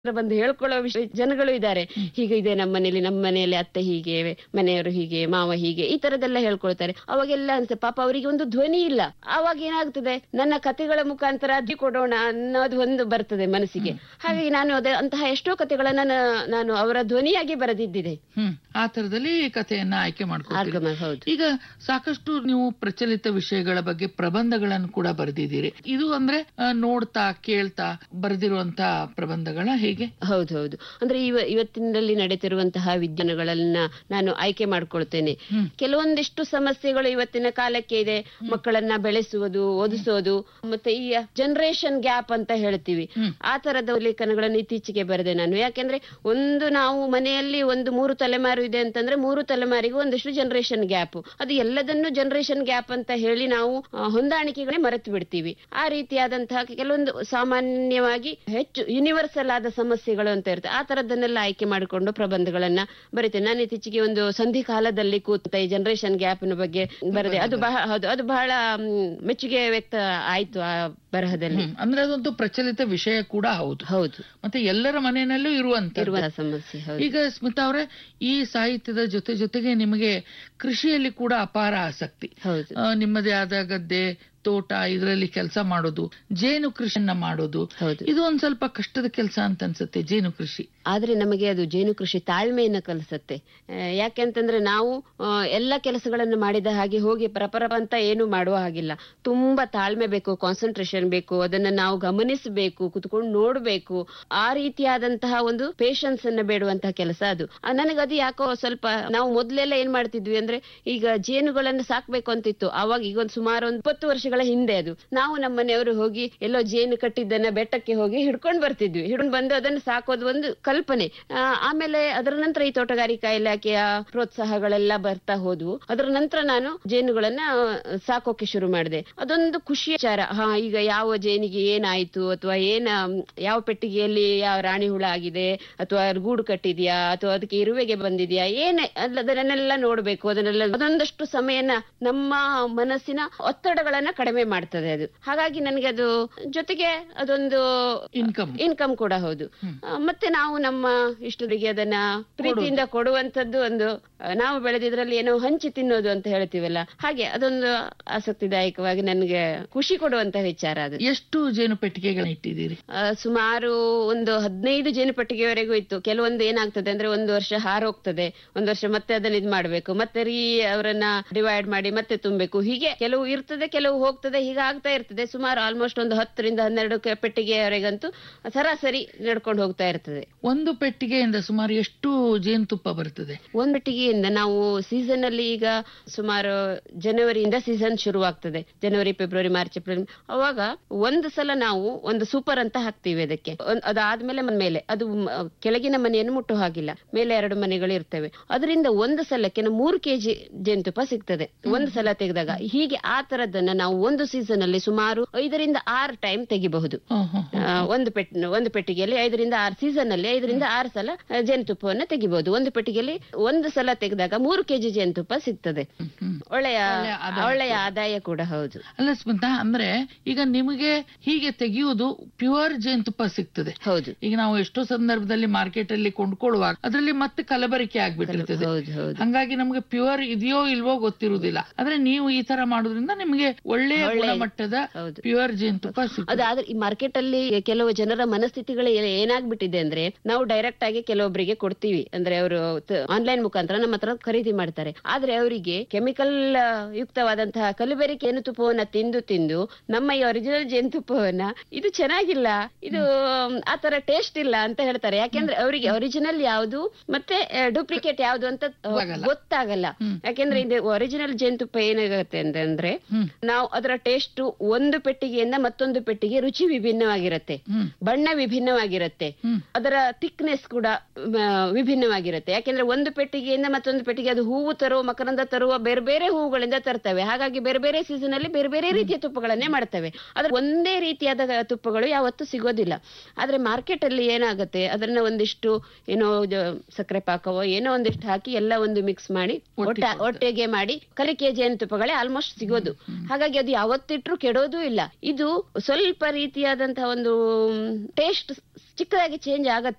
ಹತ್ರ ಬಂದು ಹೇಳ್ಕೊಳ್ಳೋ ವಿಷಯ ಜನಗಳು ಇದ್ದಾರೆ ಹೀಗೆ ಇದೆ ನಮ್ಮ ಮನೆಯಲ್ಲಿ ನಮ್ಮ ಮನೆಯಲ್ಲಿ ಅತ್ತೆ ಹೀಗೆ ಮನೆಯವರು ಹೀಗೆ ಮಾವ ಹೀಗೆ ಈ ತರದೆಲ್ಲ ಹೇಳ್ಕೊಳ್ತಾರೆ ಅವಾಗೆಲ್ಲ ಅನ್ಸುತ್ತೆ ಪಾಪ ಅವರಿಗೆ ಒಂದು ಧ್ವನಿ ಇಲ್ಲ ಅವಾಗ ಏನಾಗ್ತದೆ ನನ್ನ ಕಥೆಗಳ ಮುಖಾಂತರ ಅದ್ದಿ ಕೊಡೋಣ ಅನ್ನೋದು ಒಂದು ಬರ್ತದೆ ಮನಸ್ಸಿಗೆ ಹಾಗಾಗಿ ನಾನು ಅದೇ ಅಂತಹ ಎಷ್ಟೋ ಕಥೆಗಳನ್ನ ನಾ- ನಾನು ಅವರ ಧ್ವನಿಯಾಗಿ ಬರೆದಿದ್ದಿದೆ ಹ್ಮ್ ಆ ತರದಲ್ಲಿ ಕಥೆಯನ್ನ ಆಯ್ಕೆ ಮಾಡ್ಕೊಳ್ತೀರಿ ಆರ್ಗಮ ಹೌದು ಈಗ ಸಾಕಷ್ಟು ನೀವು ಪ್ರಚಲಿತ ವಿಷಯಗಳ ಬಗ್ಗೆ ಪ್ರಬಂಧಗಳನ್ನು ಕೂಡ ಬರೆದಿದ್ದೀರಿ ಇದು ಅಂದ್ರೆ ಆ, ನೋಡ್ತಾ ಕೇಳ್ತಾ ಬರೆದಿರುವಂತ ಪ್ರಬಂಧಗಳ ಹೇಗೆ ಹೌದು ಹೌದು ಅಂದ್ರೆ ಇವ ಇವತ್ತಿನಲ್ಲಿ ನಡೀತಿರುವಂತಹ ವಿಜ್ಞಾನಗಳನ್ನ ನಾನು ಆಯ್ಕೆ ಮಾಡ್ಕೊಳ್ತೇನೆ ಹ್ಮ್. ಕೆಲವೊಂದಿಷ್ಟು ಸಮಸ್ಯೆಗಳು ಇವತ್ತಿನ ಕಾಲಕ್ಕೆ ಇದೆ ಮಕ್ಕಳನ್ನ ಬೆಳೆಸುವುದು ಓದಿಸೋದು ಮತ್ತೆ ಈ ಜನರೇಷನ್ ಗ್ಯಾಪ್ ಅಂತ ಹೇಳ್ತೀವಿ ಹ್ಮ್. ಆ ತರದ ಲೇಖನಗಳನ್ನು ಇತ್ತೀಚೆಗೆ ಬರೆದೆ ನಾನು ಯಾಕೆಂದ್ರೆ ಒಂದು ನಾವು ಮನೆಯಲ್ಲಿ ಒಂದು ಮೂರು ತಲೆಮಾರು ಇದೆ ಅಂತಂದ್ರೆ ಮೂರು ತಲೆಮಾರಿಗೂ ಒಂದಷ್ಟು ಜನರೇಷನ್ ಗ್ಯಾಪ್ ಅದು ಎಲ್ಲದನ್ನು ಜನರೇಷನ್ ಗ್ಯಾಪ್ ಅಂತ ಹೇಳಿ ನಾವು ಆ, ಹೊಂದಾಣಿಕೆಗಳೇ ಮರೆತು ಬಿಡ್ತೀವಿ ಆ ರೀತಿಯಾದಂತಹ ಕೆಲವೊಂದು ಸಾಮಾನ್ಯವಾಗಿ ಹೆಚ್ಚು ಯೂನಿವರ್ಸಲ್ ಆದ ಸಮಸ್ಯೆಗಳು ಅಂತ ಇರುತ್ತೆ ಆ ತರದನ್ನೆಲ್ಲ ಆಯ್ಕೆ ಮಾಡಿಕೊಂಡು ಪ್ರಬಂಧಗಳನ್ನ ಬರೀತೇನೆ ನಾನು ಇತ್ತೀಚೆಗೆ ಒಂದು ಸಂಧಿ ಕಾಲದಲ್ಲಿ ಕೂತ ಈ ಜನರೇಷನ್ ಗ್ಯಾಪ್ ಬಗ್ಗೆ ಬರದೆ ಅದು ಬಹಳ ಹೌದು ಅದು ಬಹಳ ಮ್, ಮೆಚ್ಚುಗೆ ವ್ಯಕ್ತ ಆಯ್ತು ಆ ಬರಹದಲ್ಲಿ ಹ್ಮ್. ಅಂದ್ರೆ ಅದೊಂದು ಪ್ರಚಲಿತ ವಿಷಯ ಕೂಡ ಹೌದು ಹೌದು ಮತ್ತೆ ಎಲ್ಲರ ಮನೆಯಲ್ಲೂ ಇರುವಂತ ಇರುವ ಸಮಸ್ಯೆ ಹೌದು ಈಗ ಸ್ಮಿತಾ ಅವರೇ ಈ ಸಾಹಿತ್ಯದ ಜೊತೆ ಜೊತೆಗೆ ನಿಮಗೆ ಕೃಷಿಯಲ್ಲಿ ಕೂಡ ಅಪಾರ ಆಸಕ್ತಿ ಹೌದು ಆ, ನಿಮ್ಮದೇ ಆದ ಗದ್ದೆ ತೋಟ ಇದರಲ್ಲಿ ಕೆಲಸ ಮಾಡೋದು ಜೇನು ಕೃಷಿಯನ್ನ ಮಾಡೋದು ಹೌದು ಇದು ಒಂದ್ ಸ್ವಲ್ಪ ಕಷ್ಟದ ಕೆಲಸ ಅಂತ ಅನ್ಸುತ್ತೆ ಜೇನು ಕೃಷಿ ಆದ್ರೆ ನಮಗೆ ಅದು ಜೇನು ಕೃಷಿ ತಾಳ್ಮೆಯನ್ನ ಕಲಿಸುತ್ತೆ ಆ, ಯಾಕೆಂತಂದ್ರೆ ನಾವು ಆ, ಎಲ್ಲ ಕೆಲಸಗಳನ್ನು ಮಾಡಿದ ಹಾಗೆ ಹೋಗಿ ಪರಪರ ಅಂತ ಏನು ಮಾಡುವ ಹಾಗಿಲ್ಲ ತುಂಬಾ ತಾಳ್ಮೆ ಬೇಕು ಕಾನ್ಸಂಟ್ರೇಷನ್ ಬೇಕು ಅದನ್ನ ನಾವು ಗಮನಿಸಬೇಕು ಕುತ್ಕೊಂಡು ನೋಡ್ಬೇಕು ಆ ರೀತಿಯಾದಂತಹ ಒಂದು ಪೇಶನ್ಸ್ ಅನ್ನ ಬೇಡುವಂತಹ ಕೆಲಸ ಅದು ಆ, ನನಗದು ಯಾಕೋ ಸ್ವಲ್ಪ ನಾವು ಮೊದ್ಲೆಲ್ಲ ಏನ್ ಮಾಡ್ತಿದ್ವಿ ಅಂದ್ರೆ ಈಗ ಜೇನುಗಳನ್ನು ಸಾಕ್ಬೇಕು ಅಂತಿತ್ತು ಅವಾಗ ಈಗ ಒಂದು ಸುಮಾರು ಒಂದು ಇಪ್ಪತ್ತು ವರ್ಷಗಳ ಹಿಂದೆ ಅದು ನಾವು ನಮ್ಮ ಮನೆಯವರು ಹೋಗಿ ಎಲ್ಲೋ ಜೇನು ಕಟ್ಟಿದ್ದನ್ನ ಬೆಟ್ಟಕ್ಕೆ ಹೋಗಿ ಹಿಡ್ಕೊಂಡ್ ಬರ್ತಿದ್ವಿ ಹಿಡ್ಕೊಂಡ್ ಬಂದು ಅದನ್ನು ಸಾಕೋದು ಒಂದು ಕಲ್ಪನೆ ಆ, ಆಮೇಲೆ ಅದರ ನಂತರ ಈ ತೋಟಗಾರಿಕಾ ಇಲಾಖೆಯ ಪ್ರೋತ್ಸಾಹಗಳೆಲ್ಲ ಬರ್ತಾ ಹೋದ್ವು ಅದರ ನಂತರ ನಾನು ಜೇನುಗಳನ್ನ ಆ, ಸಾಕೋಕೆ ಶುರು ಮಾಡಿದೆ ಅದೊಂದು ಖುಷಿಯ ವಿಚಾರ ಹಾ ಈಗ ಯಾವ ಜೇನಿಗೆ ಏನಾಯ್ತು ಅಥವಾ ಏನ ಯಾವ ಪೆಟ್ಟಿಗೆಯಲ್ಲಿ ಯಾವ ರಾಣಿ ಹುಳ ಆಗಿದೆ ಅಥವಾ ಗೂಡು ಕಟ್ಟಿದ್ಯಾ ಅಥವಾ ಅದಕ್ಕೆ ಇರುವೆಗೆ ಬಂದಿದ್ಯಾ ಏನೇ ಅಲ್ಲ ಅದನ್ನೆಲ್ಲ ನೋಡ್ಬೇಕು ಅದನ್ನೆಲ್ಲ ಅದೊಂದಷ್ಟು ಸಮಯನ ನಮ್ಮ ಮನಸ್ಸಿನ ಒತ್ತಡಗಳನ್ನ ಕಡಿಮೆ ಮಾಡ್ತದೆ ಅದು ಹಾಗಾಗಿ ನನಗೆ ಅದು ಜೊತೆಗೆ ಅದೊಂದು ಇನ್ಕಮ್ ಇನ್ಕಮ್ ಕೂಡ ಹೌದು ಹ್ಮ್. ಆ, ಮತ್ತೆ ನಾವು ನಮ್ಮ ಇಷ್ಟರಿಗೆ ಅದನ್ನ ಪ್ರೀತಿಯಿಂದ ಕೊಡುವಂತದ್ದು ಒಂದು ಆ, ನಾವು ಬೆಳೆದಿದ್ರಲ್ಲಿ ಏನೋ ಹಂಚಿ ತಿನ್ನೋದು ಅಂತ ಹೇಳ್ತೀವಲ್ಲ ಹಾಗೆ ಅದೊಂದು ಆಸಕ್ತಿದಾಯಕವಾಗಿ ನನಗೆ ಖುಷಿ ಕೊಡುವಂತ ವಿಚಾರ ಅದು ಎಷ್ಟು ಜೇನು ಪೆಟ್ಟಿಗೆಗಳನ್ನ ಇಟ್ಟಿದ್ದೀರಿ ಆ, ಸುಮಾರು ಒಂದು ಹದಿನೈದು ಜೇನು ಪೆಟ್ಟಿಗೆವರೆಗೂ ಇತ್ತು ಕೆಲವೊಂದು ಏನಾಗ್ತದೆ ಅಂದ್ರೆ ಒಂದು ವರ್ಷ ಹಾರೋಗ್ತದೆ ಒಂದು ವರ್ಷ ಮತ್ತೆ ಅದನ್ನ ಇದ್ ಮಾಡ್ಬೇಕು ಮತ್ತೆ ರೀ ಅವರನ್ನ ಡಿವೈಡ್ ಮಾಡಿ ಮತ್ತೆ ತುಂಬಬೇಕು ಹೀಗೆ ಕೆಲವು ಇರ್ತದೆ ಕೆಲವು ಹೋಗ್ತದೆ ಹೀಗೆ ಆಗ್ತಾ ಇರ್ತದೆ ಸುಮಾರು ಆಲ್ಮೋಸ್ಟ್ ಒಂದು ಹತ್ತರಿಂದ ಹನ್ನೆರಡು ಕೆ- ಪೆಟ್ಟಿಗೆಯವರೆಗಂತೂ ಸರಾಸರಿ ನಡ್ಕೊಂಡು ಹೋಗ್ತಾ ಇರ್ತದೆ ಒಂದು ಪೆಟ್ಟಿಗೆಯಿಂದ ಸುಮಾರು ಎಷ್ಟು ಜೇನುತುಪ್ಪ ಬರ್ತದೆ ಒಂದ್ ಪೆಟ್ಟಿಗೆಯಿಂದ ನಾವು ಸೀಸನ್ ಅಲ್ಲಿ ಈಗ ಸುಮಾರು ಜನವರಿಯಿಂದ ಸೀಸನ್ ಶುರುವಾಗ್ತದೆ ಜನವರಿ ಫೆಬ್ರವರಿ ಮಾರ್ಚ್ ಏಪ್ರಿಲ್ ಅವಾಗ ಒಂದು ಸಲ ನಾವು ಒಂದು ಸೂಪರ್ ಅಂತ ಹಾಕ್ತೀವಿ ಅದಕ್ಕೆ ಒಂದ್- ಅದಾದ್ಮೇಲೆ ಮನ್ ಮೇಲೆ ಅದು ಮ- ಕೆಳಗಿನ ಮನೆಯನ್ನು ಮುಟ್ಟೋ ಹಾಗಿಲ್ಲ ಮೇಲೆ ಎರಡು ಮನೆಗಳು ಇರ್ತವೆ ಅದರಿಂದ ಒಂದು ಸಲಕ್ಕೆ ನಾವು ಮೂರು ಕೆಜಿ ಜೇನುತುಪ್ಪ ಸಿಗ್ತದೆ ಒಂದು ಸಲ ತೆಗೆದಾಗ ಹೀಗೆ ಆ ತರದನ್ನ ನಾವು ಒಂದು ಸೀಸನ್ ಅಲ್ಲಿ ಸುಮಾರು ಐದರಿಂದ ಆರು ಟೈಮ್ ತೆಗಿಬಹುದು ಹ್ಮ್, ಹ್ಮ್, ಹ್ಮ್. ಆ, ಒಂದು ಪೆಟ್ ಒಂದು ಪೆಟ್ಟಿಗೆಯಲ್ಲಿ ಐದರಿಂದ ಆರು ಸೀಸನ್ ಅಲ್ಲಿ ಐದರಿಂದ ಆರು ಸಲ ಆ, ಜೇನುತುಪ್ಪವನ್ನ ತೆಗಿಬಹುದು ಒಂದು ಪೆಟ್ಟಿಗೆಯಲ್ಲಿ ಒಂದು ಸಲ ತೆಗೆದಾಗ ಮೂರು ಕೆಜಿ ಜೇನುತುಪ್ಪ ಸಿಗ್ತದೆ ಹ್ಮ್. ಒಳ್ಳೆಯ ಒಳ್ಳೆಯ ಆದಾಯ ಒಳ್ಳೆಯ ಆದಾಯ ಕೂಡ ಹೌದು ಅಲ್ಲ ಸ್ಮಿತಾ ಅಂದ್ರೆ ಈಗ ನಿಮಗೆ ಹೀಗೆ ತೆಗೆಯುವುದು ಪ್ಯೂರ್ ಜೇನುತುಪ್ಪ ಸಿಗ್ತದೆ ಹೌದು ಈಗ ನಾವು ಎಷ್ಟೋ ಸಂದರ್ಭದಲ್ಲಿ ಮಾರ್ಕೆಟ್ ಅಲ್ಲಿ ಕೊಂಡ್ಕೊಳ್ಳುವಾಗ ಅದರಲ್ಲಿ ಮತ್ತೆ ಕಲಬರಿಕೆ ಆಗ್ಬಿಟ್ಟಿರ್ತದೆ ಹೌದು ಹೌದು ಹಂಗಾಗಿ ನಮಗೆ ಪ್ಯೂರ್ ಇದೆಯೋ ಇಲ್ವೋ ಗೊತ್ತಿರುವುದಿಲ್ಲ ಆದ್ರೆ ನೀವು ಈ ತರ ಮಾಡೋದ್ರಿಂದ ನಿಮಗೆ ಒಳ್ಳೆಯ ಒಳ್ಳೆ- ಗುಣಮಟ್ಟದ ಹೌದು. ಪ್ಯೂರ್ ಜೇನುತುಪ್ಪ ಸಿಗ್ತದೆ ಅದಾದ್ರೆ ಈ ಮಾರ್ಕೆಟ್ ಅಲ್ಲಿ ಕೆಲವು ಜನರ ಮನಸ್ಥಿತಿಗಳು ಏ- ಏನಾಗ್ಬಿಟ್ಟಿದೆ ಅಂದ್ರೆ ನಾವು ಡೈರೆಕ್ಟ್ ಆಗಿ ಕೆಲವೊಬ್ಬರಿಗೆ ಕೊಡ್ತೀವಿ ಅಂದ್ರೆ ಅವರು ಆನ್ಲೈನ್ ಮುಖಾಂತರ ನಮ್ಮ ಹತ್ರ ಖರೀದಿ ಮಾಡ್ತಾರೆ ಆದ್ರೆ ಅವರಿಗೆ ಕೆಮಿಕಲ್ ಯುಕ್ತವಾದಂತಹ ಕಲಬೆರಕೆ ಜೇನುತುಪ್ಪವನ್ನ ತಿಂದು ತಿಂದು ನಮ್ಮ ಈ ಒರಿಜಿನಲ್ ಜೇನುತುಪ್ಪವನ್ನ ಇದು ಚೆನ್ನಾಗಿಲ್ಲ ಇದು ಮ್, ಆ ತರ ಟೇಸ್ಟ್ ಇಲ್ಲ ಅಂತ ಹೇಳ್ತಾರೆ ಯಾಕೆಂದ್ರೆ ಅವರಿಗೆ ಒರಿಜಿನಲ್ ಯಾವುದು ಮತ್ತೆ ಡೂಪ್ಲಿಕೇಟ್ ಯಾವುದು ಅಂತ ಆ, ಗೊತ್ತಾಗಲ್ಲ. ಗೊತ್ತಾಗಲ್ಲ ಹ್ಮ್. ಯಾಕೆಂದ್ರೆ ಇದು ಒರಿಜಿನಲ್ ಜೇನುತುಪ್ಪ ಏನಾಗುತ್ತೆ ಅಂತಂದ್ರೆ ಹ್ಮ್ ನಾವು ಅದರ ಟೇಸ್ಟ್ ಒಂದು ಪೆಟ್ಟಿಗೆಯಿಂದ ಮತ್ತೊಂದು ಪೆಟ್ಟಿಗೆ ರುಚಿ ವಿಭಿನ್ನವಾಗಿರುತ್ತೆ ಹ್ಮ್ ಬಣ್ಣ ವಿಭಿನ್ನವಾಗಿರುತ್ತೆ ಹ್ಮ್ ಅದರ ಥಿಕ್ನೆಸ್ ಕೂಡ ಮ, ವಿಭಿನ್ನವಾಗಿರುತ್ತೆ ಯಾಕೆಂದ್ರೆ ಒಂದು ಪೆಟ್ಟಿಗೆಯಿಂದ ಮತ್ತೊಂದು ಪೆಟ್ಟಿಗೆ ಅದು ಹೂವು ತರುವ ಮಕರಂದ ತರುವ ಬೇರೆ ಬೇರೆ ಹೂವುಗಳಿಂದ ತರ್ತವೆ ಹಾಗಾಗಿ ಬೇರೆ ಬೇರೆ ಸೀಸನ್ ಅಲ್ಲಿ ಬೇರೆ ಬೇರೆ ರೀತಿಯ ತುಪ್ಪಗಳನ್ನೇ ಮಾಡ್ತವೆ ಆದ್ರೆ ಒಂದೇ ರೀತಿಯಾದ ತುಪ್ಪಗಳು ಯಾವತ್ತೂ ಸಿಗೋದಿಲ್ಲ ಆದ್ರೆ ಮಾರ್ಕೆಟ್ ಅಲ್ಲಿ ಏನಾಗುತ್ತೆ ಅದನ್ನ ಒಂದಿಷ್ಟು ಏನೋ ಇದು ಸಕ್ಕರೆ ಪಾಕವೋ ಏನೋ ಒಂದಿಷ್ಟು ಹಾಕಿ ಎಲ್ಲ ಒಂದು ಮಿಕ್ಸ್ ಮಾಡಿ ಒಟ್ಟ ಒಟ್ಟಿಗೆ ಮಾಡಿ ಕಲಿಕೆ ಜೇನುತುಪ್ಪಗಳೇ ಆಲ್ಮೋಸ್ಟ್ ಸಿಗೋದು ಹಾಗಾಗಿ ಅದು ಯಾವತ್ತಿಟ್ರು ಕೆಡೋದು ಇಲ್ಲ ಇದು ಸ್ವಲ್ಪ ರೀತಿಯಾದಂತಹ ಒಂದು ಟೇಸ್ಟ್ ಚಿಕ್ಕದಾಗಿ ಚೇಂಜ್ ಆಗತ್ತೆ